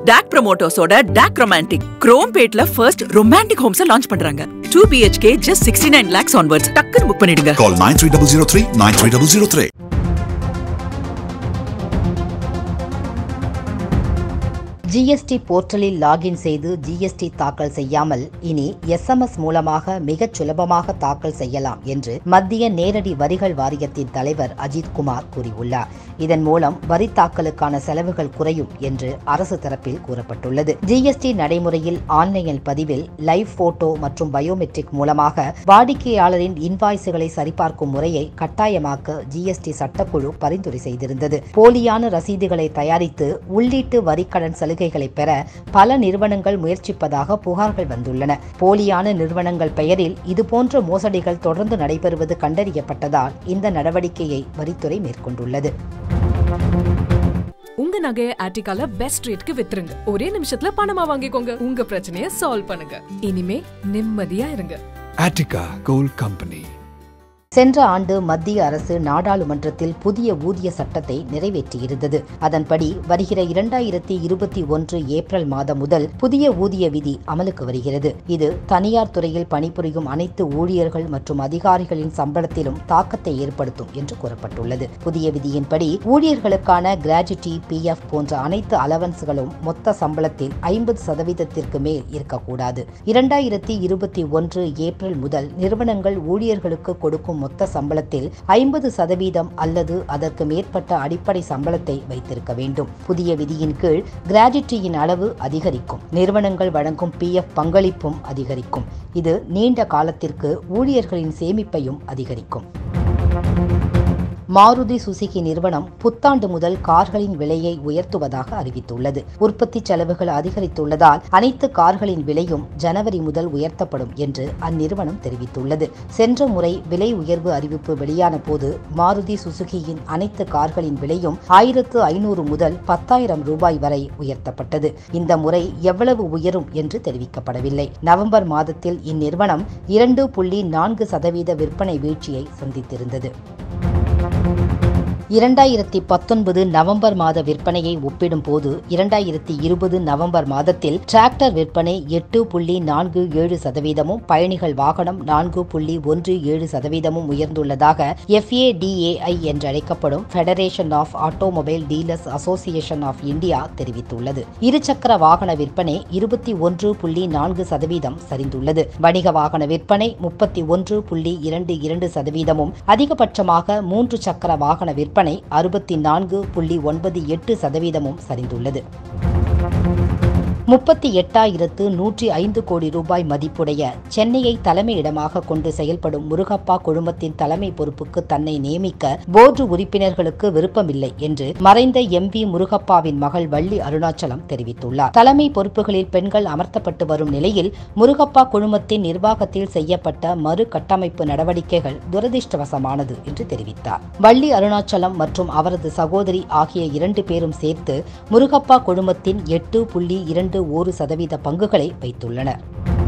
Talk ப்ரமோட்டர்ஸோட talk romantic குரோம்பேட்ல first romantic homes launch பண்றாங்க two BHK just sixty nine lakhs onwards டக்குன்னு book பண்ணிடுங்க Call 93003 93003. ஜிஎஸ்டி போர்ட்டலில் லாகின் செய்து ஜிஎஸ்டி தாக்கல் செய்யாமல் இனி எஸ்எம்எஸ் மூலமாக மிகச் சுலபமாக தாக்கல் செய்யலாம் என்று மத்திய நேரடி வரிகள் வாரியத்தின் தலைவர் அஜித் குமார் கூறியுள்ளார் இதன் மூலம் வரி தாக்கலுக்கான செலவுகள் குறையும் என்று அரசு தரப்பில் கூறப்பட்டுள்ளது ஜிஎஸ்டி நடைமுறையில் ஆன்லைன் பதிவில் லைவ் போட்டோ மற்றும் பயோமெட்ரிக் மூலமாக வாடிக்கையாளரின் இன்வாய்ஸுகளை சரிபார்க்கும் முறையை கட்டாயமாக்க ஜிஎஸ்டி சட்டக்குழு பரிந்துரை செய்திருந்தது போலியான ரசீதுகளை தயாரித்து உள்ளீட்டு வரிக்கடன் சலுகைகளை பெற பல நிறுவனங்கள் முயற்சிப்பதாக புகார்கள் வந்துள்ளன போலியான நிறுவனங்கள் பெயரில் இதுபோன்ற மோசடிகள் தொடர்ந்து நடைபெறுவது கண்டறியப்பட்டதால் இந்த நடவடிக்கையை வரித்துறை மேற்கொண்டுள்ளது உங்க நகைய ஆர்டிகால பெஸ்ட் ரேட்க்கு வித்துருங்க ஒரே நிமிஷத்துல பணமா வாங்கிக்கோங்க உங்க பிரச்சனைய சால்வ் பண்ணுங்க இனிமே நிம்மதியா இருங்க Attica Gold Company. சென்ற ஆண்டு மத்திய அரசு நாடாளுமன்றத்தில் புதிய ஊதிய சட்டத்தை நிறைவேற்றியிருந்தது அதன்படி வருகிற இரண்டாயிரத்தி இருபத்தி ஒன்று ஏப்ரல் மாதம் முதல் புதிய ஊதிய விதி அமலுக்கு வருகிறது இது தனியார் துறையில் பணிபுரியும் அனைத்து ஊழியர்கள் மற்றும் அதிகாரிகளின் சம்பளத்திலும் தாக்கத்தை ஏற்படுத்தும் என்று கூறப்பட்டுள்ளது புதிய விதியின்படி ஊழியர்களுக்கான கிராஜுட்டி பிஎஃப் போன்ற அனைத்து அலவன்ஸ்களும் மொத்த சம்பளத்தில் ஐம்பது சதவீதத்திற்கு மேல் இருக்கக்கூடாது இரண்டாயிரத்தி இருபத்தி ஒன்று ஏப்ரல் முதல் நிறுவனங்கள் ஊழியர்களுக்கு கொடுக்கும் மொத்த சம்பளத்தில் ஐம்பது சதவீதம் அல்லது அதற்கு மேற்பட்ட அடிப்படை சம்பளத்தை வைத்திருக்க வேண்டும் புதிய விதியின் கீழ் கிராஜுட்டியின் அளவு அதிகரிக்கும் நிறுவனங்கள் வழங்கும் பிஎஃப் பங்களிப்பும் அதிகரிக்கும் இது நீண்ட காலத்திற்கு ஊழியர்களின் சேமிப்பையும் அதிகரிக்கும் மாருதி சுசுகி நிறுவனம் புத்தாண்டு முதல் கார்களின் விலையை உயர்த்துவதாக அறிவித்துள்ளது உற்பத்தி செலவுகள் அதிகரித்துள்ளதால் அனைத்து கார்களின் விலையும் ஜனவரி முதல் உயர்த்தப்படும் என்று அந்நிறுவனம் தெரிவித்துள்ளது சென்ற முறை விலை உயர்வு அறிவிப்பு வெளியான போது மாருதி சுசுகியின் அனைத்து கார்களின் விலையும் ஆயிரத்து ஐநூறு முதல் பத்தாயிரம் ரூபாய் வரை உயர்த்தப்பட்டது இந்த முறை எவ்வளவு உயரும் என்று தெரிவிக்கப்படவில்லை நவம்பர் மாதத்தில் இந்நிறுவனம் இரண்டு புள்ளி நான்கு சதவீத விற்பனை வீழ்ச்சியை சந்தித்திருந்தது இரண்டாயிரத்தி பத்தொன்பது நவம்பர் மாத விற்பனையை ஒப்பிடும்போது இரண்டாயிரத்தி இருபது நவம்பர் மாதத்தில் டிராக்டர் விற்பனை எட்டு புள்ளி நான்கு ஏழு சதவீதமும் பயணிகள் வாகனம் நான்கு புள்ளி ஒன்று ஏழு சதவீதமும் உயர்ந்துள்ளதாக எஃப்ஏடிஏஐ என்றழைக்கப்படும் federation of automobile dealers association of India தெரிவித்துள்ளது இருசக்கர வாகன விற்பனை இருபத்தி ஒன்று புள்ளி நான்கு சதவீதம் சரிந்துள்ளது வணிக வாகன விற்பனை முப்பத்தி ஒன்று புள்ளி இரண்டு இரண்டு சதவீதமும் அதிகபட்சமாக மூன்று சக்கர வாகன விற்பனை அறுபத்தி நான்கு புள்ளி ஒன்பது எட்டு சதவீதமும் சரிந்துள்ளது முப்பத்தி எட்டாயிரத்து நூற்றி ஐந்து கோடி ரூபாய் மதிப்புடைய சென்னையை தலைமையிடமாக கொண்டு செயல்படும் முருகப்பா குழுமத்தின் தலைமை பொறுப்புக்கு தன்னை நியமிக்க போர்டு உறுப்பினர்களுக்கு விருப்பமில்லை என்று மறைந்த எம் வி முருகப்பாவின் மகள் வள்ளி அருணாச்சலம் தெரிவித்துள்ளார் தலைமை பொறுப்புகளில் பெண்கள் அமர்த்தப்பட்டு வரும் நிலையில் முருகப்பா குழுமத்தின் நிர்வாகத்தில் செய்யப்பட்ட மறு கட்டமைப்பு நடவடிக்கைகள் துரதிருஷ்டவசமானது என்று தெரிவித்தார் வள்ளி அருணாச்சலம் மற்றும் அவரது சகோதரி ஆகிய இரண்டு பேரும் சேர்த்து முருகப்பா குழுமத்தின் எட்டு புள்ளி இரண்டு ஒரு சதவீத பங்குகளை வைத்துள்ளனர்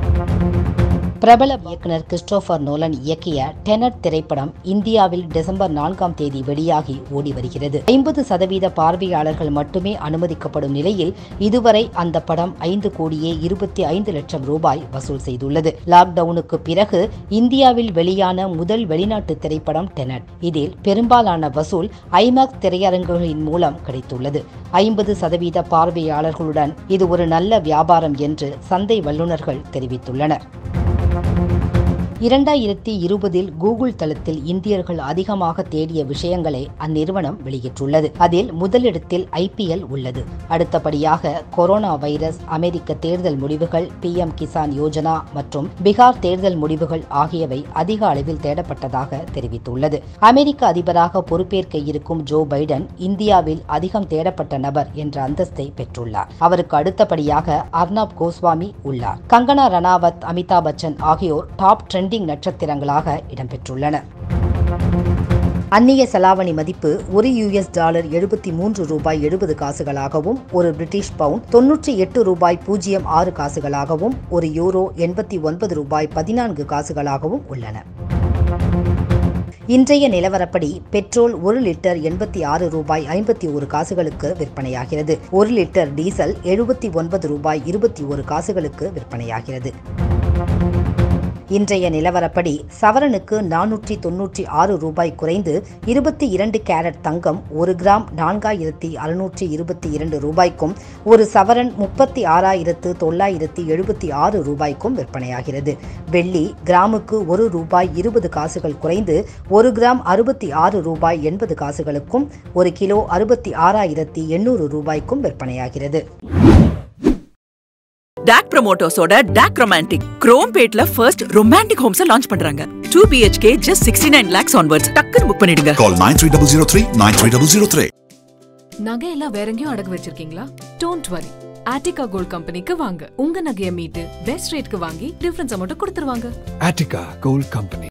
பிரபல இயக்குனர் கிறிஸ்டோபர் நோலன் இயக்கிய டெனட் திரைப்படம் இந்தியாவில் டிசம்பர் நான்காம் தேதி வெளியாகி ஓடி வருகிறது ஐம்பது சதவீத பார்வையாளர்கள் மட்டுமே அனுமதிக்கப்படும் நிலையில் இதுவரை அந்த படம் ஐந்து கோடியே இருபத்தி ஐந்து லட்சம் ரூபாய் வசூல் செய்துள்ளது லாக்டவுனுக்கு பிறகு இந்தியாவில் வெளியான முதல் வெளிநாட்டு திரைப்படம் டெனட் இதில் பெரும்பாலான வசூல் ஐமேக்ஸ் திரையரங்குகளின் மூலம் கிடைத்துள்ளது ஐம்பது சதவீத பார்வையாளர்களுடன் இது ஒரு நல்ல வியாபாரம் என்று சந்தை வல்லுநர்கள் தெரிவித்துள்ளனர் இரண்டாயிரத்தி இருபதில் கூகுள் தளத்தில் இந்தியர்கள் அதிகமாக தேடிய விஷயங்களை அந்நிறுவனம் வெளியிட்டுள்ளது அதில் முதலிடத்தில் ஐபிஎல் உள்ளது அடுத்தபடியாக கொரோனா வைரஸ் அமெரிக்க தேர்தல் முடிவுகள் பிஎம் கிசான் யோஜனா மற்றும் பீகார் தேர்தல் முடிவுகள் ஆகியவை அதிக அளவில் தேடப்பட்டதாக தெரிவித்துள்ளது அமெரிக்க அதிபராக பொறுப்பேற்க இருக்கும் ஜோ பைடன் இந்தியாவில் அதிகம் தேடப்பட்ட நபர் என்ற அந்தஸ்தை பெற்றுள்ளார் அவருக்கு அடுத்தபடியாக அர்னாப் கோஸ்வாமி உள்ளார் கங்கனா ரணாவத் அமிதாப் பச்சன் ஆகியோர் டாப் ட்ரெண்டிங் நட்சத்திரங்களாக இடம்பெற்றுள்ளனர் அந்நிய செலாவணி மதிப்பு ஒரு யுஎஸ் டாலர் எழுபத்தி மூன்று ரூபாய் எழுபது காசுகளாகவும் ஒரு பிரிட்டிஷ் பவுண்ட் தொன்னூற்றி எட்டு ரூபாய் பூஜ்ஜியம் ஆறு காசுகளாகவும் ஒரு யூரோ எண்பத்தி ஒன்பது ரூபாய் பதினான்கு காசுகளாகவும் உள்ளன இன்றைய நிலவரப்படி பெட்ரோல் ஒரு லிட்டர் எண்பத்தி ஆறு ரூபாய் ஐம்பத்தி ஒரு காசுகளுக்கு விற்பனையாகிறது ஒரு லிட்டர் டீசல் எழுபத்தி ஒன்பது ரூபாய் இருபத்தி ஒரு காசுகளுக்கு விற்பனையாகிறது இன்றைய நிலவரப்படி சவரனுக்கு நானூற்றி தொன்னூற்றி ஆறு ரூபாய் குறைந்து இருபத்தி இரண்டு கேரட் தங்கம் ஒரு கிராம் நான்காயிரத்தி அறுநூற்றி இருபத்தி இரண்டு ரூபாய்க்கும் ஒரு சவரன் முப்பத்தி ஆறாயிரத்து தொள்ளாயிரத்தி எழுபத்தி ஆறு ரூபாய்க்கும் விற்பனையாகிறது வெள்ளி கிராமுக்கு ஒரு ரூபாய் இருபது காசுகள் குறைந்து ஒரு கிராம் அறுபத்தி ஆறு ரூபாய் எண்பது காசுகளுக்கும் ஒரு கிலோ அறுபத்தி ஆறாயிரத்தி எண்ணூறு ரூபாய்க்கும் விற்பனையாகிறது டாக் ப்ரமோட்டர்ஸோட டாக் ரொமான்டிக் குரோம்பேட்ல ஃபர்ஸ்ட் ரொமான்டிக் ஹோம்ஸ் லான்ச் பண்றாங்க two BHK just sixty nine lakhs onwards டக்குன்னு புக் பண்ணிடுங்க Call 93003 93003. நகையெல்லாம் வேற எங்கேயும் அடகு வச்சிருக்கீங்களா டோன்ட் வரி ஆட்டிகா கோல்ட் கம்பெனிக்கு வாங்க உங்க நகையை மீட்டு பெஸ்ட் ரேட்க்கு வாங்கி டிஃபரன்ஸை மட்டும் கொடுத்துருவாங்க Attica Gold Company.